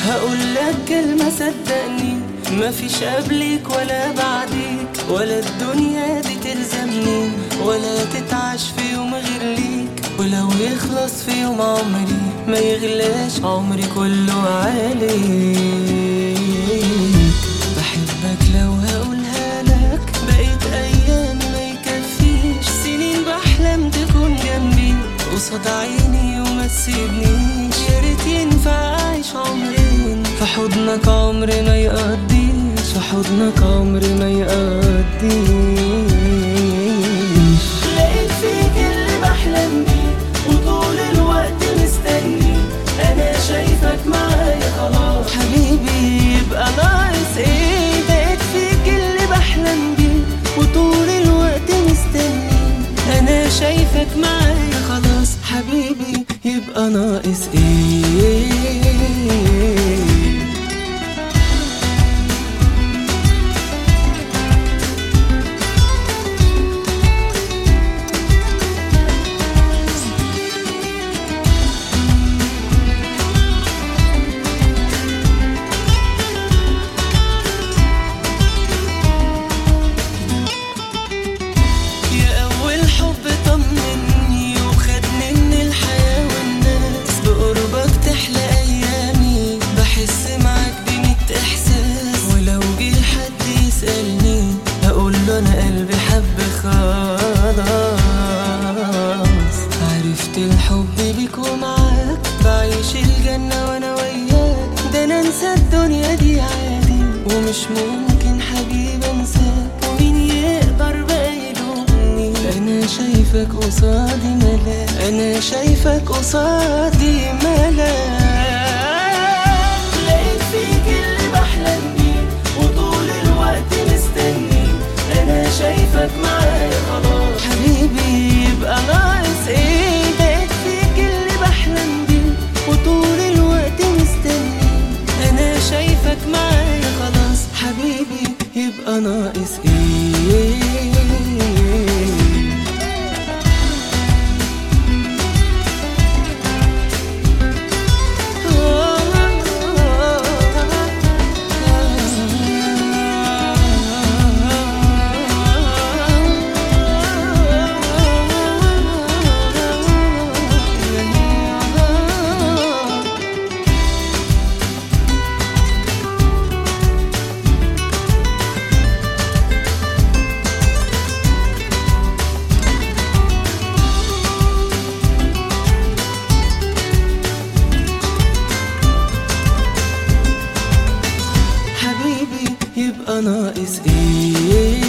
هقول لك كلمة صدقني مفيش قبلك ولا بعديك ولا الدنيا دي تلزمني ولا تتعش في يوم غير ليك ولو يخلص في يوم عمري ما يغلاش عمري كله عليك بحبك لو هقولها لك بقيت ايام ما يكفيش سنين بحلم تكون جنبي قصاد عيني وما تسيبنيش يا ريت ينفع اعيش عمرين في حضنك عمري ما يقضيش في حضنك عمري ما يقضيش لقيت فيك اللي بحلم بيه وطول الوقت مستني انا شايفك معايا خلاص حبيبي يبقى ناقص ايه لقيت فيك اللي بحلم بيه وطول الوقت مستني انا شايفك معايا خلاص حبيبي يبقى ناقص ايه يا أول حب طمني وخدني من الحياة والناس بقربك تحلى أيامي بحس معاك بميت إحساس ولو جه حد يسألني هقول له أنا قلبي حب خلاص عرفت الحب بيك ومعاك بعيش الجنة وأنا وياك ده أنا أنسى الدنيا دي عادي ومش ممكن حبيبي أنساك ومين يقدر بقى يلومني أنا شايفك قصادي ملاك أنا شايفك قصادي ملاك لقيت فيك اللي بحلم بيه وطول الوقت مستني أنا شايفك معايا خلاص حبيبي يبقى ناقص إيه لقيت فيك اللي بحلم بيه وطول الوقت مستني أنا شايفك معايا خلاص حبيبي يبقى ناقص إيه حبيبي يبقى ناقص ايه